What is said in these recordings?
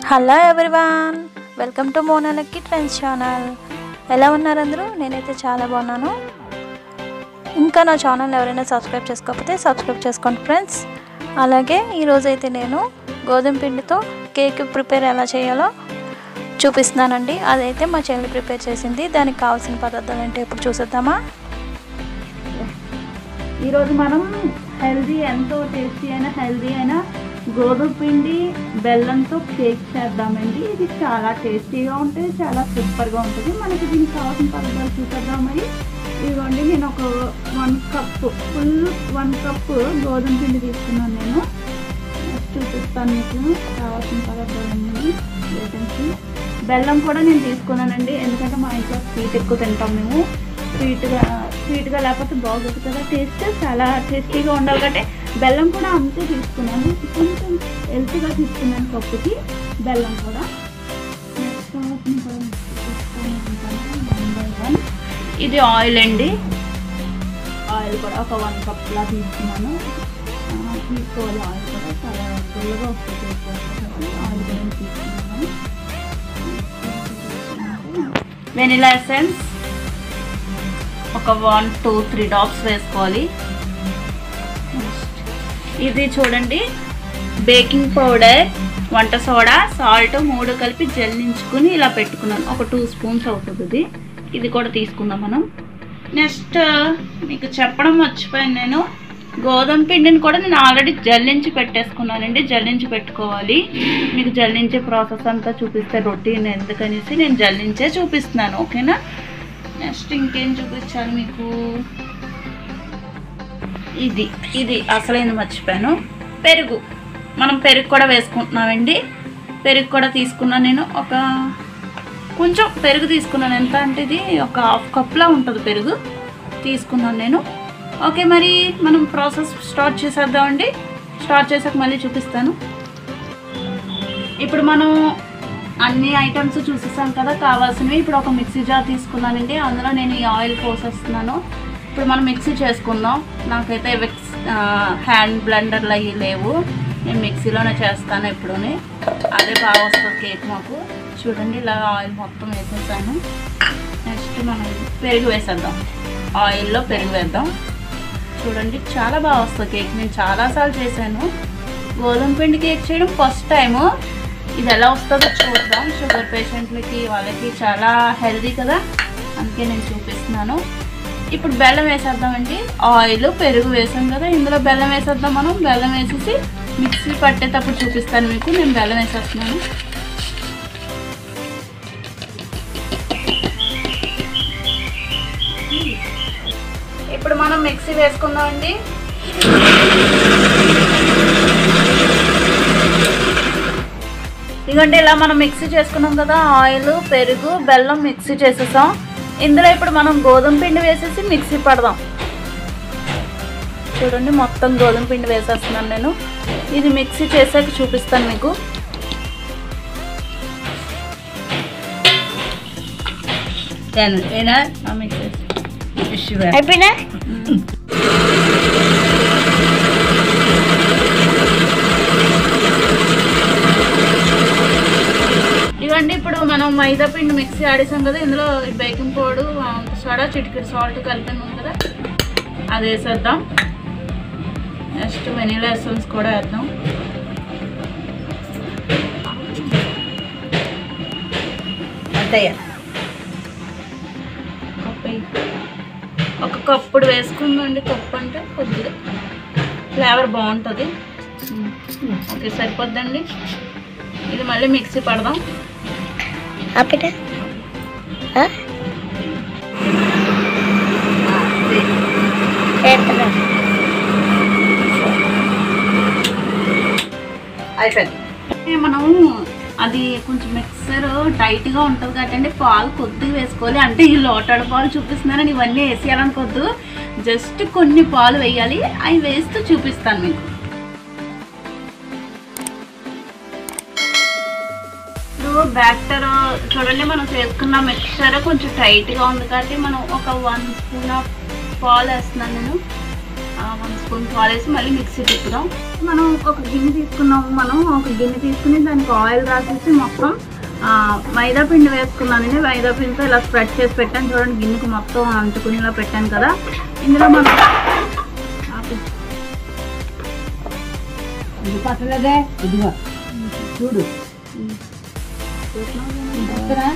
Hello everyone welcome to మోనాలకి trends channel ఎలా ఉన్నారు అందరూ నేనైతే చాలా బాగున్నాను ఇంకా నా ఛానల్ ఎవరైనా సబ్స్క్రైబ్ చేసుకోకపోతే సబ్స్క్రైబ్ చేసుకోండి ఫ్రెండ్స్ అలాగే ఈరోజైతే నేను గోధుమ పిండితో కేక్ ప్రిపేర్ ఎలా చేయాలో చూపిస్తున్నానండి అదైతే మా చెల్లి ప్రిపేర్ చేసింది దానికి కావాల్సిన పదార్థాలు ఏంటో ఇప్పుడు చూసేద్దామా ఈరోజు మనం హెల్దీ ఎంతో టేస్టీ అయిన హెల్దీ అయిన గోధుమ పిండి బెల్లంతో కేక్ చేద్దామండి ఇది చాలా టేస్టీగా ఉంటుంది చాలా సూపర్గా ఉంటుంది మనకి దీనికి కావాల్సిన పదార్థాలు చూసేద్దాం మరి ఇదిగోండి నేను ఒక one cup full one cup గోధుమ పిండి తీసుకున్నాను నేను చూపిస్తాను మీకు కావాల్సిన పదార్థాలు అన్నీ ఐటమ్స్ బెల్లం కూడా నేను తీసుకున్నానండి ఎందుకంటే మా ఇంట్లో స్వీట్ ఎక్కువ తింటాం మేము స్వీట్గా స్వీట్గా లేకపోతే బాగోదు కదా టేస్ట్ చాలా టేస్టీగా ఉండాలి కాబట్టి బెల్లం కూడా అంతే తీసుకున్నాను కొంచెం హెల్తీగా తీసుకున్నాను కప్పుకి బెల్లం కూడా నెక్స్ట్ కావాల్సిన కూడా తీసుకొని వన్ బై వన్ ఇది ఆయిల్ అండి ఆయిల్ కూడా ఒక వన్ కప్లా తీసుకున్నాను ఆ, తీసుకోవాలి ఆయిల్ కూడా చాలా ఫుల్గా వస్తుంది ఆయిల్ కూడా తీసుకున్నాను వెనిలా ఎసెన్స్ ఒక వన్ టూ త్రీ డాప్స్ వేసుకోవాలి ఇది చూడండి బేకింగ్ పౌడర్ వంట సోడా సాల్ట్ మూడు కలిపి జల్లించుకుని ఇలా పెట్టుకున్నాను ఒక టూ స్పూన్స్ అవుతుంది ఇది ఇది కూడా తీసుకుందాం మనం నెక్స్ట్ మీకు చెప్పడం మర్చిపోయాను నేను గోధుమ పిండిని కూడా నేను ఆల్రెడీ జల్లించి పెట్టేసుకున్నానండి జల్లించి పెట్టుకోవాలి మీకు జల్లించే ప్రాసెస్ అంతా చూపిస్తే రొటీన్ ఎందుకనేసి నేను జల్లించే చూపిస్తున్నాను ఓకేనా నెక్స్ట్ ఇంకేం చూపించాలి మీకు ఇది ఇది అసలైన మర్చిపోయాను పెరుగు మనం పెరుగు కూడా వేసుకుంటున్నామండి పెరుగు కూడా తీసుకున్నాను నేను ఒక కొంచెం పెరుగు తీసుకున్నాను ఎంత అంటే ఇది ఒక హాఫ్ కప్లా ఉంటుంది పెరుగు తీసుకున్నాను నేను ఓకే మరి మనం ప్రాసెస్ స్టార్ట్ చేసేద్దామండి స్టార్ట్ చేసాక మళ్ళీ చూపిస్తాను ఇప్పుడు మనం అన్ని ఐటమ్స్ చూసేసాం కదా కావాల్సినవి ఇప్పుడు ఒక మిక్సీ జార్ తీసుకున్నానండి అందులో నేను ఈ ఆయిల్ పోసేస్తున్నాను ఇప్పుడు మనం మిక్సీ చేసుకుందాం నాకైతే విక్స్ హ్యాండ్ బ్లెండర్లు అవి లేవు నేను మిక్సీలోనే చేస్తాను ఎప్పుడూనే అదే బాగా వస్తుంది కేక్ మాకు చూడండి ఇలా ఆయిల్ మొత్తం వేసేసాను నెక్స్ట్ మనం పెరుగు వేసేద్దాం ఆయిల్లో పెరుగు వేద్దాం చూడండి చాలా బాగా వస్తుంది కేక్ నేను చాలాసార్లు చేశాను గోధుమ పిండి కేక్ చేయడం ఫస్ట్ టైము ఇది ఎలా వస్తుందో చూద్దాం షుగర్ పేషెంట్లకి వాళ్ళకి చాలా హెల్దీ కదా అందుకే నేను చూపిస్తున్నాను ఇప్పుడు బెల్లం వేసేద్దామండి ఆయిల్ పెరుగు వేసాం కదా ఇందులో బెల్లం వేసేద్దాం మనం బెల్లం వేసేసి మిక్సీ పట్టేటప్పుడు చూపిస్తాను మీకు నేను బెల్లం వేసేస్తున్నాను ఇప్పుడు మనం మిక్సీ వేసుకుందామండి ఇదిగోండి ఇలా మనం మిక్సీ చేసుకున్నాం కదా ఆయిల్ పెరుగు బెల్లం మిక్సీ చేసేసాం ఇందులో ఇప్పుడు మనం గోధుమ పిండి వేసేసి మిక్సీ పడదాం చూడండి మొత్తం గోధుమ పిండి వేసేస్తున్నాను నేను ఇది మిక్సీ చేసాక చూపిస్తాను మీకు అయిపోయినా ఇవ్వండి ఇప్పుడు మనం మైదా పిండి మిక్సీ ఆడేసాం కదా ఇందులో ఈ బేకింగ్ పౌడర్ సోడా చిటికెడు సాల్ట్ కలిపాము కదా అది వేసేద్దాం నెక్స్ట్ వెనీలా ఎసెన్స్ కూడా వేద్దాం అంతయ్యా కప్పు వేయి. ఒక కప్పుడు వేసుకుందండి కప్పు అంటే కొద్దిగా ఫ్లేవర్ బాగుంటుంది ఓకే సరిపోద్దండి ఇది మళ్ళీ మిక్సీ పడదాం ఆపిట అయిపోయింది మనం అది కొంచెం మిక్సర్ టైట్గా ఉంటుంది కాబట్టి పాలు కొద్దిగా వేసుకోవాలి అంటే ఈ లోటాడు పాలు చూపిస్తున్నానని ఇవన్నీ వేసేయాలనుకోద్దు జస్ట్ కొన్ని పాలు వేయాలి అవి వేస్తూ చూపిస్తాను మీకు ఇప్పుడు బ్యాటర్ చూడండి మనం చేసుకున్న మిక్సర్ కొంచెం టైట్గా ఉంది కాబట్టి మనం ఒక వన్ స్పూన్ ఆఫ్ పాలు వేస్తున్నాను నేను వన్ స్పూన్ పాలు వేసి మళ్ళీ మిక్సీ తిప్పుదాం మనం ఒక గిన్నె తీసుకున్నాము మనం ఒక గిన్నె తీసుకుని దానికి ఆయిల్ రాసేసి మొత్తం ఆ, మైదా పిండి వేసుకున్నాను నేను మైదా పిండితో ఇలా స్ప్రెడ్ చేసి పెట్టాను చూడండి గిన్నెకి మొత్తం అంటుకునేలా పెట్టాను కదా ఇందులో మనం ఆపు. ఇది పట్టలేదే ఇదిగో చూడు వస్తారా?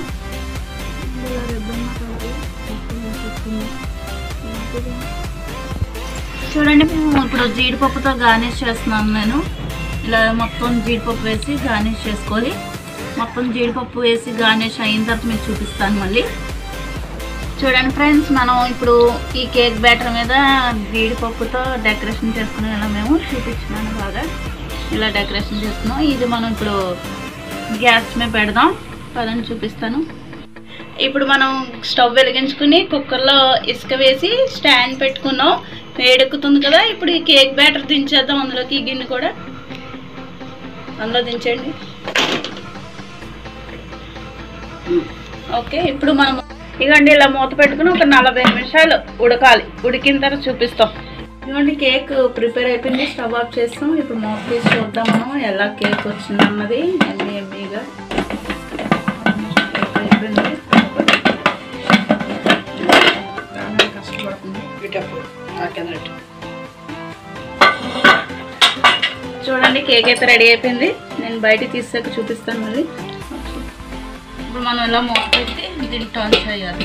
చూడండి మేము ఇప్పుడు జీడిపప్పుతో గార్నిష్ చేస్తున్నాను నేను ఇలా మొత్తం జీడిపప్పు వేసి గార్నిష్ చేసుకోవాలి మొత్తం జీడిపప్పు వేసి గార్నిష్ అయిన తర్వాత మీకు చూపిస్తాను మళ్ళీ చూడండి ఫ్రెండ్స్ మనం ఇప్పుడు ఈ కేక్ బ్యాటర్ మీద జీడిపప్పుతో డెకరేషన్ చేసుకునే ఇలా మేము చూపించినాను బాగా ఇలా డెకరేషన్ చేసుకున్నాం ఇది మనం ఇప్పుడు గ్యాస్ మీద పెడదాం పదని చూపిస్తాను ఇప్పుడు మనం స్టవ్ వెలిగించుకుని కుక్కర్లో ఇసుక వేసి స్టాండ్ పెట్టుకున్నాం వేడెక్కుతుంది కదా ఇప్పుడు ఈ కేక్ బ్యాటర్ దించేద్దాం అందులోకి ఈ గిన్నె కూడా అందులో దించండి ఓకే ఇప్పుడు మనం ఇదిగోండి ఇలా మూత పెట్టుకుని ఒక నలభై నిమిషాలు ఉడకాలి ఉడికిన తర్వాత చూపిస్తాం ఇదిగోండి కేక్ ప్రిపేర్ అయిపోయింది స్టవ్ ఆఫ్ చేస్తాం ఇప్పుడు మూత తీసి చూద్దాం మనం ఎలా కేక్ వచ్చింది అన్నది ఎమ్మి ఎమ్మిగా కేక్ అయిపోయింది చాలా కష్టపడుతుంది చూడండి కేక్ అయితే రెడీ అయిపోయింది నేను బయట తీసాక చూపిస్తాను మళ్ళీ ఇప్పుడు మనం ఇలా మూత పెట్టి దీన్ని టర్న్ చేయాలి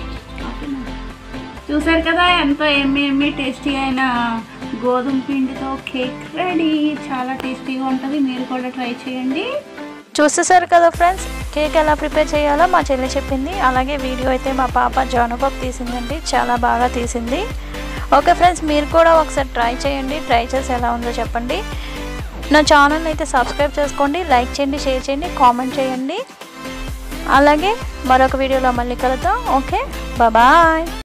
చూసారు కదా ఎంతో ఎమ్మి ఎమ్మి టేస్టీ అయిన గోధుమ పిండితో కేక్ రెడీ చాలా టేస్టీగా ఉంటుంది మీరు కూడా ట్రై చేయండి చూసేసారు కదా ఫ్రెండ్స్ కేక్ ఎలా ప్రిపేర్ చేయాలో మా చెల్లి చెప్పింది అలాగే వీడియో అయితే మా పాప జానుబాబు తీసిందండి చాలా బాగా తీసింది ఓకే ఫ్రెండ్స్ మీరు కూడా ఒకసారి ట్రై చేయండి ట్రై చేసి ఎలా ఉందో చెప్పండి నా ఛానల్ అయితే సబ్స్క్రైబ్ చేసుకోండి లైక్ చేయండి షేర్ చేయండి కామెంట్ చేయండి అలాగే మరొక వీడియోలో మళ్ళీ కలుద్దాం ఓకే బాయ్